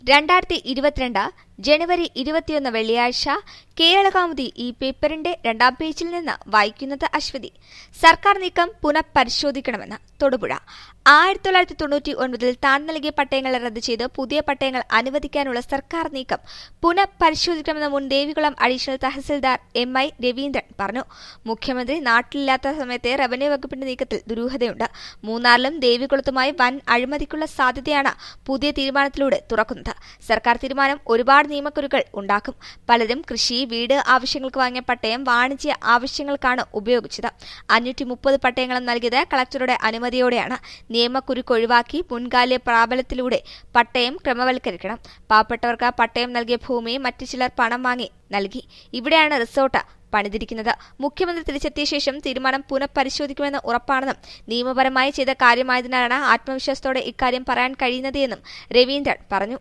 രണ്ടായിരത്തി ഇരുപത്തിരണ്ട് ജനുവരി ഇരുപത്തിയൊന്ന് വെള്ളിയാഴ്ച കേരളകൗമുദി ഈ പേപ്പറിന്റെ രണ്ടാം പേജിൽ നിന്ന് വായിക്കുന്നത് അശ്വതി സർക്കാർ നീക്കം പുനഃപരിശോധിക്കണമെന്ന് തൊടുപുഴ ആയിരത്തി തൊള്ളായിരത്തി തൊണ്ണൂറ്റി ഒൻപതിൽ താൻ നൽകിയ പട്ടയങ്ങൾ റദ്ദ് ചെയ്ത് പുതിയ പട്ടയങ്ങൾ അനുവദിക്കാനുള്ള സർക്കാർ നീക്കം പുനഃപരിശോധിക്കണമെന്ന് മുൻ Devikulam additional tahsildar M I Raveendran പറഞ്ഞു മുഖ്യമന്ത്രി നാട്ടിലില്ലാത്ത സമയത്തെ റവന്യൂ വകുപ്പിന്റെ നീക്കത്തിൽ ദുരൂഹതയുണ്ട് മൂന്നാറിലും ദേവികുളത്തുമായി വൻ അഴിമതിക്കുള്ള സാധ്യതയാണ് പുതിയ തീരുമാനത്തിലൂടെ തുറക്കുന്നത് സർക്കാർ തീരുമാനം ഒരുപാട് നിയമക്കുരുക്കൾ ഉണ്ടാക്കും പലരും കൃഷി വീട് ആവശ്യങ്ങൾക്ക് വാങ്ങിയ പട്ടയം വാണിജ്യ ആവശ്യങ്ങൾക്കാണ് ഉപയോഗിച്ചത് അഞ്ഞൂറ്റി മുപ്പത് പട്ടയങ്ങളും നൽകിയത് കളക്ടറുടെ അനുമതിയോടെയാണ് നിയമക്കുരുക്ക് ഒഴിവാക്കി മുൻകാല പ്രാബല്യത്തിലൂടെ പട്ടയം ക്രമവൽക്കരിക്കണം പാവപ്പെട്ടവർക്ക് പട്ടയം നൽകിയ ഭൂമി മറ്റു ചിലർ പണം വാങ്ങി നൽകി ഇവിടെയാണ് റിസോർട്ട് പണിതിരിക്കുന്നത് മുഖ്യമന്ത്രി തിരിച്ചെത്തിയ ശേഷം തീരുമാനം പുനഃപരിശോധിക്കുമെന്ന് ഉറപ്പാണെന്നും നിയമപരമായി ചെയ്ത കാര്യമായതിനാലാണ് ആത്മവിശ്വാസത്തോടെ ഇക്കാര്യം പറയാൻ കഴിയുന്നത് എന്നും രവീന്ദ്രൻ പറഞ്ഞു